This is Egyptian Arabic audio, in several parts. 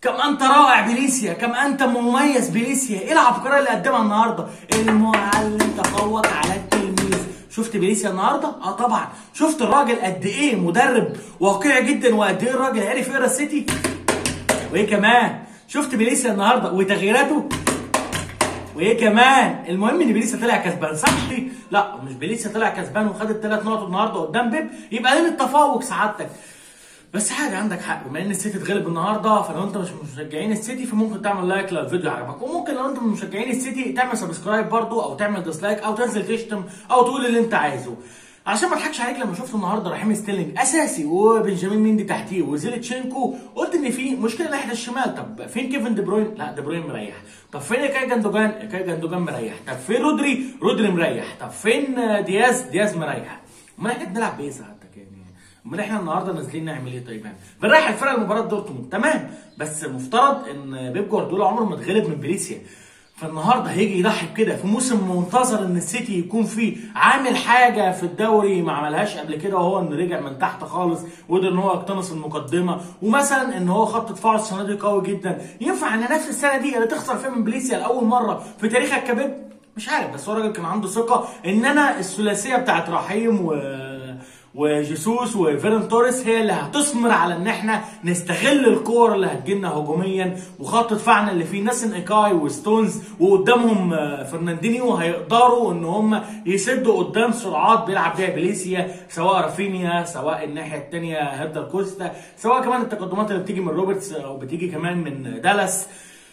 كم انت رائع بليسيا كم انت مميز بليسيا ايه العبقريه اللي قدمها النهارده المعلم تفوق على التلميذ شفت بليسيا النهارده اه طبعا شفت الراجل قد ايه مدرب واقعي جدا وقد ايه الراجل عرف يقرا السيتي وايه كمان شفت بليسيا النهارده وتغييراته وايه كمان المهم ان بيليسيا طلع كسبان صح لا مش بيليسيا طلع كسبان وخد الثلاث نقط النهارده قدام بيب يبقى ليه التفوق سعادتك بس عادي عندك حق بما ان السيتي اتغلب النهارده فلو انت مش من مشجعين السيتي فممكن تعمل لايك لو الفيديو عجبك وممكن لو انت من مشجعين السيتي تعمل سبسكرايب برضو او تعمل ديسلايك او تنزل تشتم او تقول اللي انت عايزه عشان ما اضحكش عليك لما شفت النهارده رحيم ستيرلينج اساسي وبنجامين ميندي تحتيه وزيلتشينكو قلت ان في مشكله ناحيه الشمال طب فين كيفن دي بروين لا دي بروين مريح طب فين كاي جندوجان كاي جندوجان مريح طب فين رودري رودري مريح طب فين دياز دياز مريح امال احنا بنلعب بايه سعادتك يعني امال احنا النهارده نازلين نعمل ايه طيب يعني بنريح الفرقه لمباراه دورتموند تمام بس المفترض ان بيب جوارديولا عمره ما اتغلب من بريسيا فالنهارده هيجي يضحي بكده في موسم منتظر ان السيتي يكون فيه عامل حاجه في الدوري ما عملهاش قبل كده وهو انه رجع من تحت خالص وقدر ان هو يقتنص المقدمه ومثلا ان هو خط دفاعه السنه دي قوي جدا ينفع ان نفس السنه دي اللي تخسر فيها من بليسيا لاول مره في تاريخك كبيب مش عارف بس هو الراجل كان عنده ثقه ان انا الثلاثيه بتاعت رحيم و وجيسوس وفيرن توريس هي اللي هتثمر على ان احنا نستغل الكور اللي هتجيلنا هجوميا وخط دفاعنا اللي فيه ناسن ايكاي وستونز وقدامهم فرناندينيو هيقدروا ان هم يسدوا قدام سرعات بيلعب بيها بليسيا سواء رافينيا سواء الناحيه الثانيه هيردر كوستا سواء كمان التقدمات اللي بتيجي من روبرتس او بتيجي كمان من دالاس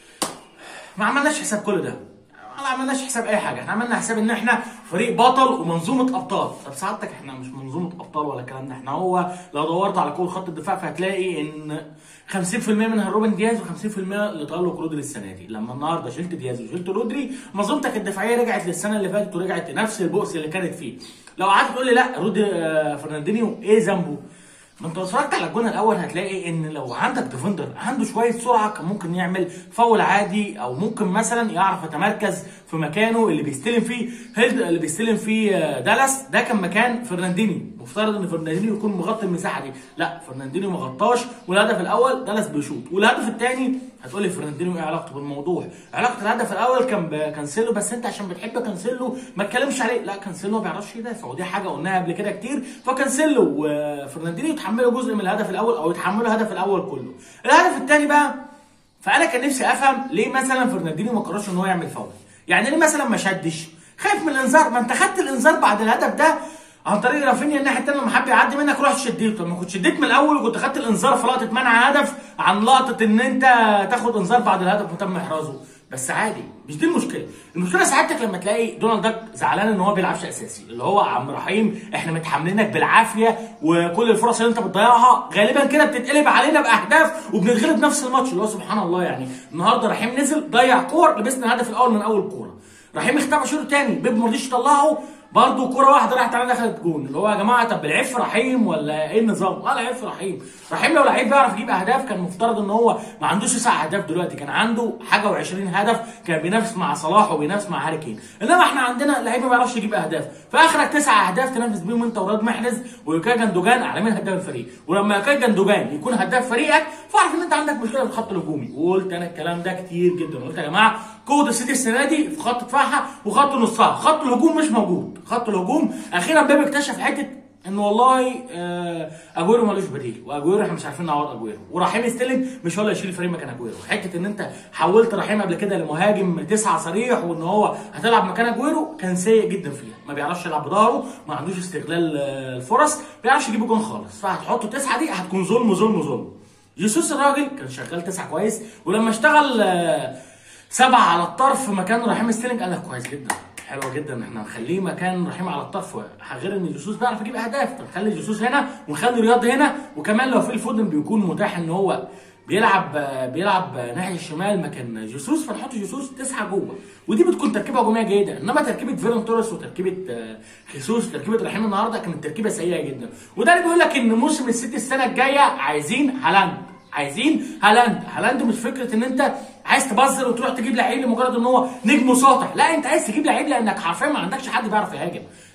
ما عملناش حساب كل ده ما عملناش حساب اي حاجه احنا عملنا حساب ان احنا فريق بطل ومنظومه ابطال طب سعادتك احنا مش منظومه ابطال ولا الكلام ده احنا هو لو دورت على كل خط الدفاع فهتلاقي ان 50% منها روبن دياز و50% اللي تالق رودري السنه دي لما النهارده شلت دياز وشلت رودري منظومتك الدفاعيه رجعت للسنه اللي فاتت ورجعت لنفس البؤس اللي كانت فيه لو قعدت تقول لي لا رودري آه فرناندينيو ايه ذنبه ما انت اتفرجت على الجون الاول هتلاقي ان لو عندك ديفندر عنده شويه سرعه كان ممكن يعمل فاول عادي او ممكن مثلا يعرف يتمركز في مكانه اللي بيستلم فيه هيلد اللي بيستلم فيه دالاس ده كان مكان فرناندينيو مفترض ان فرناندينيو يكون مغطي المساحه دي لا فرناندينيو ما غطاش والهدف الاول دالاس بيشوط والهدف الثاني هتقول لي فرناندينيو ايه علاقته بالموضوع علاقه الهدف الاول كان بكانسيلو بس انت عشان بتحب كانسيلو ما تكلمش عليه لا كانسيلو ما بيعرفش يدافع ودي حاجه قلناها قبل كده كتير فكانسيلو وفرناندينيو يتحملوا جزء من الهدف الاول او يتحملوا الهدف الاول كله الهدف الثاني بقى فانا كان نفسي افهم ليه مثلا فرناندينيو ما قررش ان هو يعمل فاول يعني ليه مثلا ما شدش خايف من الانذار ما انت خدت الانذار بعد الهدف ده عن طريق رافينيا الناحيه الثانيه لما حب يعدي منك رحت شديته لما كنت شديت من الاول وكنت خدت الانذار في لقطه منع هدف عن لقطه ان انت تاخد انذار بعد الهدف وتم احرازه بس عادي مش دي المشكله المشكله سعادتك لما تلاقي دونالد داك زعلان ان هو بيلعبش اساسي اللي هو عم رحيم احنا متحملينك بالعافيه وكل الفرص اللي انت بتضيعها غالبا كده بتتقلب علينا باهداف وبنتغلب نفس الماتش اللي هو سبحان الله يعني النهارده رحيم نزل ضيع كور لبسنا الهدف الاول من اول كوره رحيم اختفى شوط تاني بيب ما رضيش يطلعه برضه كوره واحده راحت على دخلت جون اللي هو يا جماعه طب العيب في رحيم ولا ايه النظام؟ اه العيب في رحيم، رحيم لو لعيب بيعرف يجيب اهداف كان مفترض ان هو ما عندوش تسع اهداف دلوقتي كان عنده حاجه و20 هدف كان بينافس مع صلاح وبينافس مع هاري كين، انما احنا عندنا لعيب ما بيعرفش يجيب اهداف، فاخرك تسع اهداف تنافس بيهم انت وراد محرز ويوكاي جندوجان اعلامين هداف الفريق، ولما يوكاي جندوجان يكون هداف فريقك فاعرف ان انت عندك مشكله في الخط الهجومي، وقلت انا الكلام ده كتير جدا، قلت يا جماعه قوه السيتي السنه دي في خط دفاعها وخط نصها، خط الهجوم مش موجود، خط الهجوم اخيرا بيب اكتشف حته ان والله آه اجويرو ملوش بديل واجويرو احنا مش عارفين نعوض اجويرو ورحيم ستيلينج مش هو اللي هيشيل الفريق مكان اجويرو حته ان انت حولت رحيم قبل كده لمهاجم تسعه صريح وان هو هتلعب مكان اجويرو كان سيء جدا فيها ما بيعرفش يلعب بظهره ما عندوش استغلال الفرص ما بيعرفش يجيب جون خالص فهتحطه تسعه دي هتكون ظلم ظلم ظلم جيسوس الراجل كان شغال تسعه كويس ولما اشتغل آه سبعه على الطرف مكان رحيم ستيلينج قال لك كويس جدا حلوه جدا احنا نخليه مكان رحيم على الطرف غير ان جيسوس بيعرف يجيب اهداف فنخلي جيسوس هنا ونخلي رياض هنا وكمان لو في الفودن بيكون متاح ان هو بيلعب بيلعب ناحيه الشمال مكان جيسوس فنحط جيسوس تسعه جوه ودي بتكون تركيبه هجوميه جيده انما تركيبه فيرون توريس وتركيبه خيسوس تركيبه رحيم النهارده كانت تركيبه سيئه جدا وده اللي بيقول لك ان موسم السيتي السنه الجايه عايزين هالاند عايزين هالاند هالاند مش فكره ان انت عايز تبذر وتروح تجيب لعيب لمجرد ان هو نجم ساطع لا انت عايز تجيب لعيب لانك حرفيا ما عندكش حد بيعرف يهاجم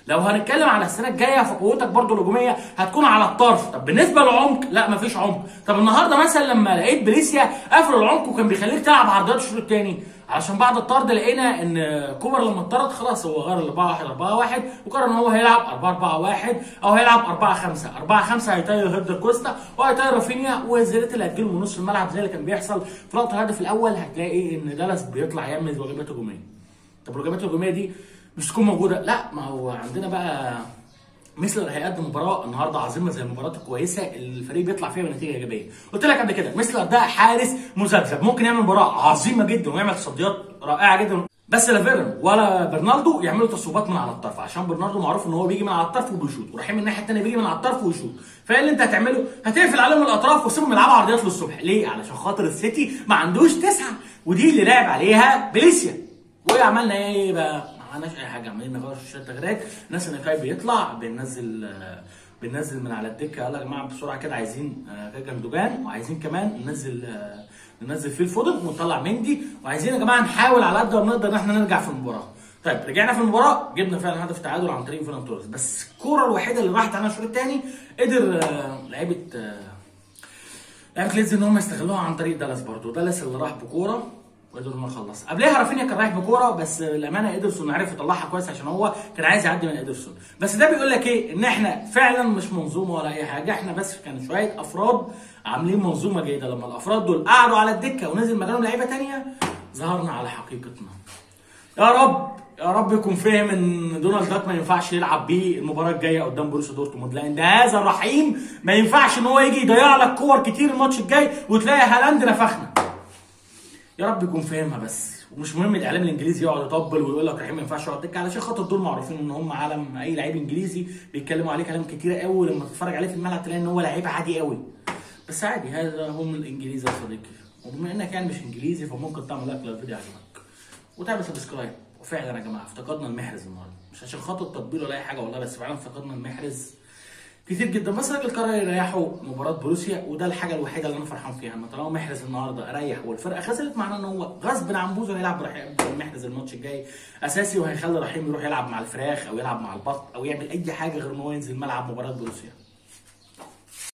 لو هنتكلم على السنه الجايه فقوتك برضو الهجوميه هتكون على الطرف طب بالنسبه للعمق لا مفيش عمق طب النهارده مثلا لما لقيت بليسيا قفل العمق وكان بيخليك تلعب عرضيات الشوط الثاني علشان بعد الطرد لقينا ان كوبر لما اتطرد خلاص هو غير ال 4 1 4 1 وقرر ان هو هيلعب 4 4 1 او هيلعب 4 5 4 5 هيطير هيردر كوستا وهيطير رافينيا وزيرت اللي هتجيله من نص الملعب زي اللي كان بيحصل في لقطه الهدف الاول هتلاقي ان دالاس بيطلع يعمل واجبات هجوميه طب الواجبات الهجوميه دي مش تكون موجوده لا ما هو عندنا بقى مثل اللي هيقدم مباراه النهارده عظيمه زي المباريات الكويسه اللي الفريق بيطلع فيها بنتيجه ايجابيه قلت لك قبل كده مثل ده حارس مذبذب ممكن يعمل مباراه عظيمه جدا ويعمل تصديات رائعه جدا بس لا فيرن ولا برنالدو يعملوا تصويبات من على الطرف عشان برنالدو معروف ان هو بيجي من على الطرف وبيشوط ورحيم الناحيه الثانيه بيجي من على الطرف ويشوط فايه اللي انت هتعمله هتقفل عليهم الاطراف وتسيبهم يلعبوا عرضيات للصبح ليه علشان خاطر السيتي ما عندوش تسعه ودي اللي لعب عليها بليسيا وعملنا ايه بقى ما عملناش اي حاجه عمالين نغير شويه تغييرات ناس ان كاي بيطلع بننزل بننزل من على الدكه قال يا جماعه بسرعه كده عايزين جندوجان وعايزين كمان ننزل ننزل فيه الفودن ونطلع مندي وعايزين يا جماعه نحاول على قد ما نقدر ان احنا نرجع في المباراه طيب رجعنا في المباراه جبنا فعلا هدف تعادل عن طريق فيران توريس بس الكوره الوحيده اللي راحت على الشوط الثاني قدر لعيبه لعيبه ليدز ان هم يستغلوها عن طريق دالاس برضه دالاس اللي راح بكوره وقدر انه يخلص قبلها رافينيا كان رايح بكوره بس الامانه ادرسون عرف يطلعها كويس عشان هو كان عايز يعدي من ادرسون بس ده بيقول لك ايه ان احنا فعلا مش منظومه ولا اي حاجه احنا بس كان شويه افراد عاملين منظومه جيده لما الافراد دول قعدوا على الدكه ونزل مكانهم لعيبه ثانيه ظهرنا على حقيقتنا يا رب يا رب يكون فاهم ان دونالد داك ما ينفعش يلعب بيه المباراه الجايه قدام بروسيا دورتموند لان ده هذا الرحيم ما ينفعش ان هو يجي يضيع لك كور كتير الماتش الجاي وتلاقي هالاند نفخنا يا رب يكون فاهمها بس ومش مهم الاعلام الانجليزي يقعد يطبل ويقول لك رحيم ما ينفعش يقعد دكه علشان خاطر دول معروفين ان هم عالم اي لعيب انجليزي بيتكلموا عليه كلام كتير قوي لما تتفرج عليه في الملعب تلاقي ان هو لعيب عادي قوي بس عادي هذا هم الانجليزي يا صديقي وبما انك يعني مش انجليزي فممكن تعمل لايك لو الفيديو عجبك وتعمل سبسكرايب وفعلا يا جماعه افتقدنا المحرز النهارده مش عشان خاطر تطبيل ولا اي حاجه والله بس فعلا افتقدنا المحرز كتير جدا بس الراجل قرر يريحوا مباراه بروسيا وده الحاجه الوحيده اللي انا فرحان فيها ان طالما محرز النهارده ريح والفرقه خسرت معناه ان هو غصب عن بوزو هيلعب محرز الماتش الجاي اساسي وهيخلي رحيم يروح يلعب مع الفراخ او يلعب مع البط او يعمل اي حاجه غير ان هو ينزل ملعب مباراه بروسيا